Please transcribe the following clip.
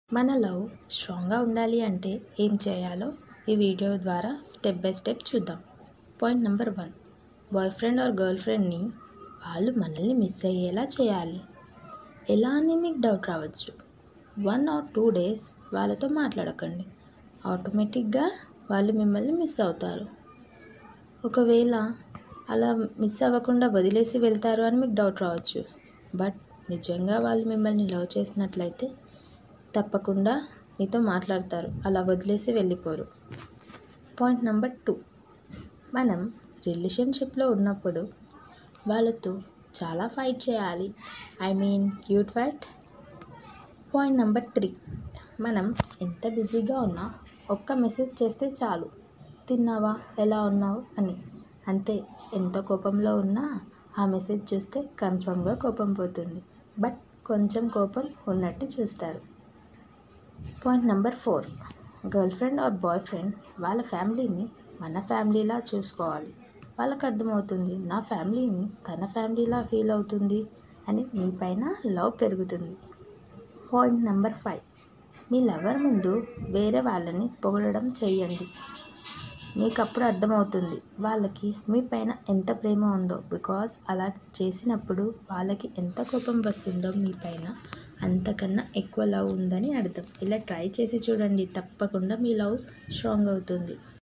మన లవ్ స్ట్రాంగ్గా ఉండాలి అంటే ఏం చేయాలో ఈ వీడియో ద్వారా స్టెప్ బై స్టెప్ చూద్దాం point number one boyfriend or girl ఫ్రెండ్ని వాళ్ళు మనల్ని మిస్ అయ్యేలా చేయాలి ఎలా అని మీకు డౌట్ రావచ్చు వన్ ఆర్ టూ డేస్ వాళ్ళతో మాట్లాడకండి ఆటోమేటిక్గా వాళ్ళు మిమ్మల్ని మిస్ అవుతారు ఒకవేళ అలా మిస్ అవ్వకుండా వదిలేసి వెళ్తారు అని మీకు డౌట్ రావచ్చు బట్ నిజంగా వాళ్ళు మిమ్మల్ని లవ్ చేసినట్లయితే తప్పకుండా మీతో మాట్లాడతారు అలా వదిలేసి వెళ్ళిపోరు పాయింట్ నెంబర్ టూ మనం రిలేషన్షిప్లో ఉన్నప్పుడు వాళ్ళతో చాలా ఫైట్ చేయాలి I mean cute fight point number three మనం ఎంత బిజీగా ఉన్నా ఒక్క మెసేజ్ చేస్తే చాలు తిన్నావా ఎలా ఉన్నావు అని అంతే ఎంత కోపంలో ఉన్నా ఆ మెసేజ్ చూస్తే కన్ఫర్మ్గా కోపం పోతుంది బట్ కొంచెం కోపం ఉన్నట్టు చూస్తారు point number four girlfriend or boyfriend వాళ్ళ ఫ్యామిలీని మన ఫ్యామిలీలా చూసుకోవాలి వాళ్ళకి అర్థమవుతుంది నా ఫ్యామిలీని తన ఫ్యామిలీలా ఫీల్ అవుతుంది అని మీ పైన లవ్ పెరుగుతుంది పాయింట్ నెంబర్ ఫైవ్ మీ లవర్ ముందు వేరే వాళ్ళని పొగడడం చేయండి మీకు అప్పుడు అర్థమవుతుంది వాళ్ళకి మీ పైన ఎంత ప్రేమ ఉందో బికాస్ అలా చేసినప్పుడు వాళ్ళకి ఎంత కోపం వస్తుందో మీ పైన అంతకన్నా ఎక్కువ లవ్ ఉందని అర్థం ఇలా ట్రై చేసి చూడండి తప్పకుండా మీ లవ్ స్ట్రాంగ్ అవుతుంది